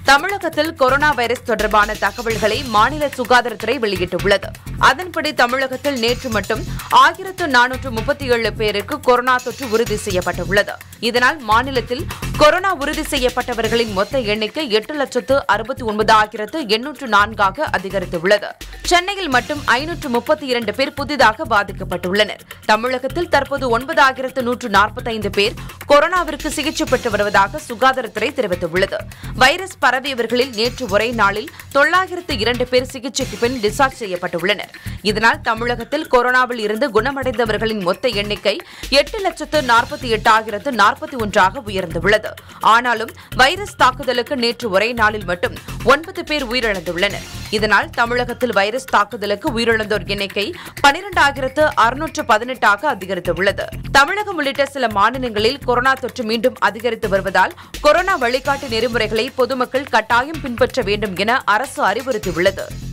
தமிழகத்தில் corona virus தொடர்பான தகவல்களை மாநில சுகாதாரத்துறை வெளியிட்டுள்ளது அதன்படி தமிழகத்தில் நேற்று மட்டும் ஆயிரத்து நானூற்று முப்பத்தி ஏழு பேருக்கு கொரோனா தொற்று உறுதி செய்யப்பட்டுள்ளது இதனால் மாநிலத்தில் கொரோனா உறுதி செய்யப்பட்டவர்களின் மொத்த எண்ணிக்கை எட்டு லட்சத்து அறுபத்தி ஒன்பதாயிரத்து எண்ணூற்று நான்காக அதிகரித்துள்ளது சென்னையில் மட்டும் ஐநூற்று முப்பத்தி இரண்டு பேர் புதிதாக பாதிக்கப்பட்டுள்ளனர் தமிழகத்தில் தற்போது ஒன்பதாயிரத்து நூற்று நாற்பத்தைந்து பேர் கொரோனாவிற்கு சிகிச்சை பெற்று வருவதாக சுகாதாரத்துறை தெரிவித்துள்ளது வைரஸ் பரவியவர்களில் நேற்று ஒரே நாளில் தொள்ளாயிரத்து இரண்டு பேர் சிகிச்சைக்கு பின் டிஸ்சார்ஜ் செய்யப்பட்டுள்ளனர் இதனால் தமிழகத்தில் கொரோனாவில் இருந்து குணமடைந்தவர்களின் மொத்த எண்ணிக்கை எட்டு லட்சத்து நாற்பத்தி எட்டாயிரத்து நாற்பத்தி ஒன்றாக உயர்ந்துள்ளது ஆனாலும் வைரஸ் தாக்குதலுக்கு நேற்று ஒரே நாளில் மட்டும் ஒன்பது பேர் உயிரிழந்துள்ளனர் இதனால் தமிழகத்தில் வைரஸ் தாக்குதலுக்கு உயிரிழந்தோர் எண்ணிக்கை பனிரெண்டாயிரத்து அறுநூற்று பதினெட்டாக அதிகரித்துள்ளது தமிழகம் உள்ளிட்ட சில மாநிலங்களில் கொரோனா தொற்று மீண்டும் அதிகரித்து வருவதால் கொரோனா வழிகாட்டு நெறிமுறைகளை பொதுமக்கள் கட்டாயம் பின்பற்ற வேண்டும் என அரசு அறிவுறுத்தியுள்ளது